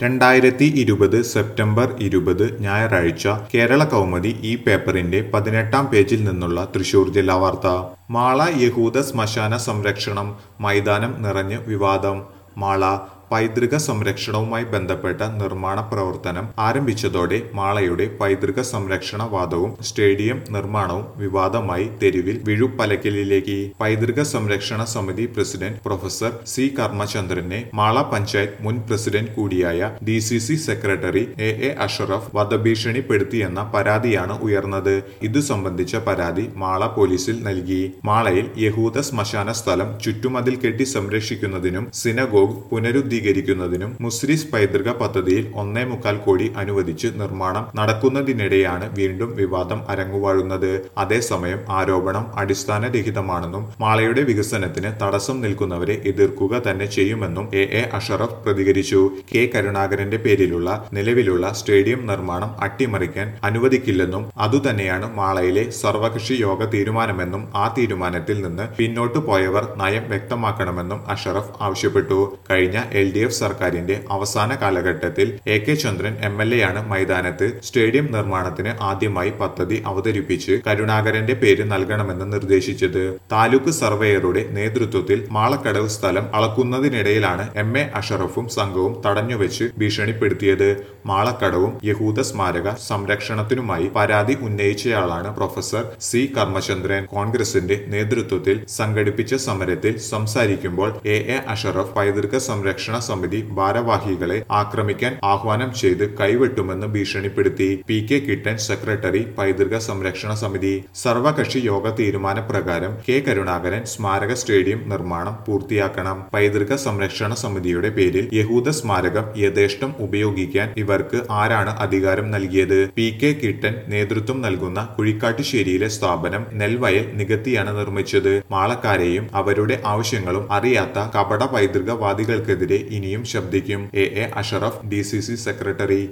രണ്ടായിരത്തി ഇരുപത് സെപ്റ്റംബർ ഇരുപത് ഞായറാഴ്ച കേരള കൗമുദി ഈ പേപ്പറിന്റെ പതിനെട്ടാം പേജിൽ നിന്നുള്ള തൃശൂർ ജില്ലാ വാർത്ത മാള യഹൂദ ശ്മശാന സംരക്ഷണം മൈതാനം നിറഞ്ഞ് വിവാദം മാള പൈതൃക സംരക്ഷണവുമായി ബന്ധപ്പെട്ട നിർമ്മാണ പ്രവർത്തനം ആരംഭിച്ചതോടെ മാളയുടെ പൈതൃക സംരക്ഷണ വാദവും സ്റ്റേഡിയം നിർമ്മാണവും വിവാദമായി തെരുവിൽ വിഴുപ്പലക്കലിലേക്ക് പൈതൃക സംരക്ഷണ സമിതി പ്രസിഡന്റ് പ്രൊഫസർ സി കർമ്മചന്ദ്രനെ മാള പഞ്ചായത്ത് മുൻ പ്രസിഡന്റ് കൂടിയായ D C C secretary A A Ashraf വധഭീഷണിപ്പെടുത്തിയെന്ന പരാതിയാണ് ഉയർന്നത് ഇതു സംബന്ധിച്ച പരാതി മാള പോലീസിൽ നൽകി മാളയിൽ യഹൂദ ശ്മശാന സ്ഥലം ചുറ്റുമതിൽ കെട്ടി സംരക്ഷിക്കുന്നതിനും സിനഗോഗ് പുനരുദ്ധീകരിക്കുന്നതിനും മുസ്ലിസ് പൈതൃക പദ്ധതിയിൽ ഒന്നേ മുക്കാൽ കോടി അനുവദിച്ച് നിർമ്മാണം നടക്കുന്നതിനിടെയാണ് വീണ്ടും വിവാദം അരങ്ങുവാഴുന്നത് അതേസമയം ആരോപണം അടിസ്ഥാനരഹിതമാണെന്നും മാളയുടെ വികസനത്തിന് തടസ്സം നിൽക്കുന്നവരെ എതിർക്കുക തന്നെ ചെയ്യുമെന്നും എ എ അഷറഫ് പ്രതികരിച്ചു കെ കരുണാകരന്റെ പേരിലുള്ള നിലവിലുള്ള സ്റ്റേഡിയം നിർമ്മാണം അട്ടിമറിക്കാൻ അനുവദിക്കില്ലെന്നും അതുതന്നെയാണ് മാളയിലെ സർവകക്ഷി യോഗ തീരുമാനമെന്നും ആ തീരുമാനത്തിൽ നിന്ന് പിന്നോട്ടു പോയവർ നയം വ്യക്തമാക്കണമെന്നും അഷറഫ് ആവശ്യപ്പെട്ടു കഴിഞ്ഞ എൽ ഡി എഫ് സർക്കാരിന്റെ അവസാന കാലഘട്ടത്തിൽ A K Chandran M L A ആണ് മൈതാനത്ത് സ്റ്റേഡിയം നിർമ്മാണത്തിന് ആദ്യമായി പദ്ധതി അവതരിപ്പിച്ച് കരുണാകരന്റെ പേര് നൽകണമെന്ന് നിർദ്ദേശിച്ചത് താലൂക്ക് സർവേയറുടെ നേതൃത്വത്തിൽ മാളക്കടവ് സ്ഥലം അളക്കുന്നതിനിടയിലാണ് എം എ അഷറഫും സംഘവും തടഞ്ഞുവെച്ച് ഭീഷണിപ്പെടുത്തിയത് മാളക്കടവും യഹൂദ സ്മാരക സംരക്ഷണത്തിനുമായി പരാതി ഉന്നയിച്ചയാളാണ് പ്രൊഫസർ സി കർമ്മചന്ദ്രൻ കോൺഗ്രസിന്റെ നേതൃത്വത്തിൽ സംഘടിപ്പിച്ച സമരത്തിൽ സംസാരിക്കുമ്പോൾ എ എ അഷറഫ് പൈതൃക സംരക്ഷണ സമിതി ഭാരവാഹികളെ ആക്രമിക്കാൻ ആഹ്വാനം ചെയ്ത് കൈവെട്ടുമെന്ന് ഭീഷണിപ്പെടുത്തി പി കെ കിട്ടൻ സെക്രട്ടറി പൈതൃക സംരക്ഷണ സമിതി സർവകക്ഷി യോഗ തീരുമാനപ്രകാരം കെ കരുണാകരൻ സ്മാരക സ്റ്റേഡിയം നിർമ്മാണം പൂർത്തിയാക്കണം പൈതൃക സംരക്ഷണ സമിതിയുടെ പേരിൽ യഹൂദ സ്മാരകം യഥേഷ്ടം ഉപയോഗിക്കാൻ ഇവർക്ക് ആരാണ് അധികാരം നൽകിയത് പി കെ കിട്ടൻ നേതൃത്വം നൽകുന്ന കുഴിക്കാട്ടുശ്ശേരിയിലെ സ്ഥാപനം നെൽവയൽ നികത്തിയാണ് നിർമ്മിച്ചത് മാളക്കാരെയും അവരുടെ ആവശ്യങ്ങളും അറിയാത്ത കപട പൈതൃകവാദികൾക്കെതിരെ ഇനിയും ശബ്ദിക്കും A A Ashraf D C C secretary